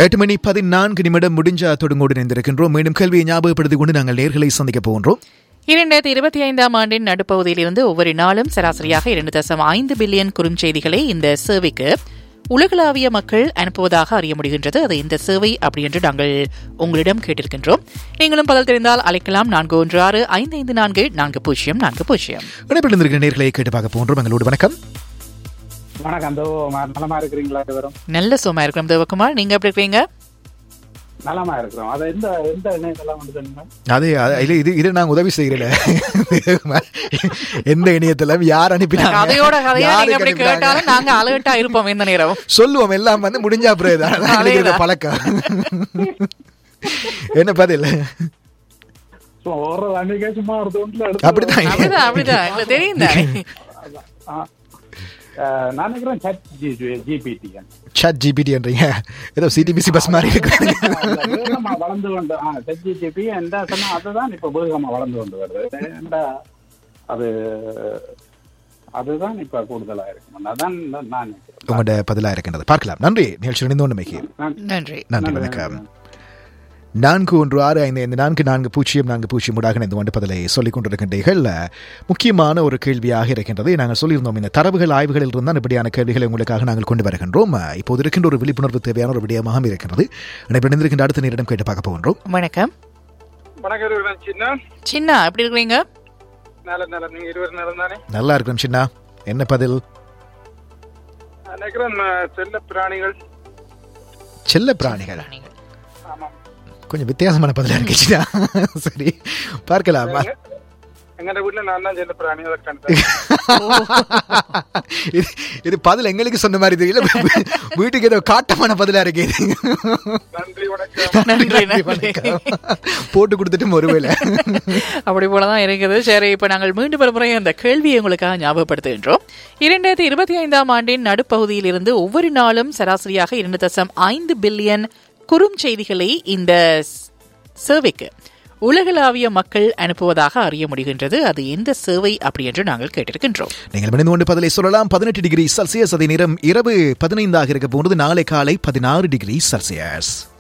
எட்டு மணி பதினான்கு நிமிடம் முடிஞ்ச தொடங்கோடு இணைந்திருக்கின்றோம் மீண்டும் கேள்வியை ஞாபகப்படுத்திக் கொண்டு நாங்கள் நேர்களை சந்திக்க போகின்றோம் இரண்டாயிரத்தி இருபத்தி ஐந்தாம் ஆண்டின் நடுப்பகுதியிலிருந்து ஒவ்வொரு நாளும் சராசரியாக இரண்டு தசம் ஐந்து பில்லியன் குறுஞ்செய்திகளை இந்த சேவைக்கு உலகளாவிய மக்கள் அனுப்புவதாக அறிய முடிகின்றது அது இந்த சேவை அப்படி என்று நாங்கள் உங்களிடம் கேட்டிருக்கின்றோம் நீங்களும் பதில் தெரிந்தால் அழைக்கலாம் நான்கு ஒன்று ஆறு ஐந்து ஐந்து நான்கு நான்கு பூஜ்ஜியம் நான்கு பூஜ்ஜியம் இணைப்பில் இருந்திருக்கிற நேர்களை கேட்டு பார்க்க போகின்றோம் எங்களோடு வணக்கம் வணக்கம் அந்த நலமா இருக்கிறீங்களா வரும் நல்ல சோமா இருக்கிறோம் தேவகுமார் நீங்க எப்படி இருக்கீங்க நலமா இருக்கிறோம் அதை எந்த எந்த இணையத்தெல்லாம் வந்து சொன்னீங்க? அதே அது- இல்ல, இது இது நாங்க உதவி செய்கிறேன் எந்த இணையத்திலும் யார் அனுப்பினாங்க கதையோட கதையா நீங்க யாருக்கு அப்படி அனுப்பினாங்க? கேட்டாலும் நாங்க அலர்ட்டா இருப்போம் இந்த நேரம் சொல்லுவோம் எல்லாம் வந்து முடிஞ்சா அப்புறம் இது. அதான் எனக்கு இது அதேதான். பழக்கம் என்ன பதில் சும்மா ஒரு அன்னைக்கே சும்மா ஒரு தோண்டில் எடுத்து அப்படிதான் அப்படிதான் அப்படிதான் எங்களுக்கு தெரியும் தானே ஆ. அஹ், நான் நினைக்கிறேன் சட் ஜிபிடி chat ஜிபிடி என்றீங்க ஏதோ சிடிபிசி பஸ் மாதிரி இருக்கு வேகமா வளர்ந்து கொண்டு ஆ சட் ஜிபி எந்த சொன்னா அதுதான் இப்ப வேகமா வளர்ந்து கொண்டு வருது ஏன்டா, அது அதுதான் இப்ப கூடுதலா இருக்கும் அதான் நான் நினைக்கிறேன் உங்களோட பதிலா இருக்கின்றது பார்க்கலாம் நன்றி நிகழ்ச்சி இணைந்து கொண்டமைக்கு நன்றி நன்றி வணக்கம் நான்கு ஒன்று ஆறு ஐந்து ஐந்து நான்கு நான்கு பூஜ்ஜியம் நான்கு பூஜ்ஜியம் ஊடாக இந்த வந்து பதிலை சொல்லிக் கொண்டிருக்கின்றீர்கள் முக்கியமான ஒரு கேள்வியாக இருக்கின்றது நாங்கள் சொல்லியிருந்தோம் இந்த தரவுகள் ஆய்வுகளில் இருந்தால் இப்படியான கேள்விகளை உங்களுக்காக நாங்கள் கொண்டு வருகின்றோம் இப்போது இருக்கின்ற ஒரு விழிப்புணர்வு தேவையான ஒரு விடயமாக இருக்கின்றது இணைந்திருக்கின்ற அடுத்த நேரிடம் கேட்டு பார்க்க போகின்றோம் வணக்கம் வணக்கம் இருவரும் சின்ன சின்ன எப்படி இருக்கிறீங்க நல்ல நல்ல நீங்க இருவரும் நலம் தானே நல்லா இருக்கிறோம் சின்ன என்ன பதில் நான் நினைக்கிறேன் அஹ், செல்ல பிராணிகள் செல்ல பிராணிகள் ஆமாம் கொஞ்சம் வித்தியாசமான பதிலாக இருக்கு சின்ன சரி பார்க்கலாம் எங்க வீட்டுல நான் தான் செல்ல பிராணி அதை கண்டேன் இது இது பதில் எங்களுக்கு சொன்ன மாதிரி தெரியல வீட்டுக்கு ஏதோ காட்டமான பதிலா இருக்கு இது. நன்றி வணக்கம் நன்றி நன்றி, நன்றி வணக்கம். போட்டு கொடுத்துட்டு ஒருவேளை அப்படி போலதான் இருக்குது சரி இப்ப நாங்கள் மீண்டும் ஒரு முறை அந்த கேள்வியை உங்களுக்காக ஞாபகப்படுத்துகின்றோம் இரண்டாயிரத்தி இருபத்தி ஐந்தாம் ஆண்டின் நடுப்பகுதியில் இருந்து ஒவ்வொரு நாளும் சராசரியாக இரண்டு தசம் ஐந்து பில்லியன் குறுஞ்செய்திகளை இந்த சேவைக்கு உலகளாவிய மக்கள் அனுப்புவதாக அறிய முடிகின்றது அது எந்த சேவை அப்படி என்று நாங்கள் கேட்டிருக்கின்றோம் நீங்கள் மணிந்து கொண்டு பதிலை சொல்லலாம் பதினெட்டு டிகிரி செல்சியஸ் அதே நேரம் இரவு பதினைந்தாக இருக்க போன்றது நாளை காலை பதினாறு டிகிரி செல்சியஸ்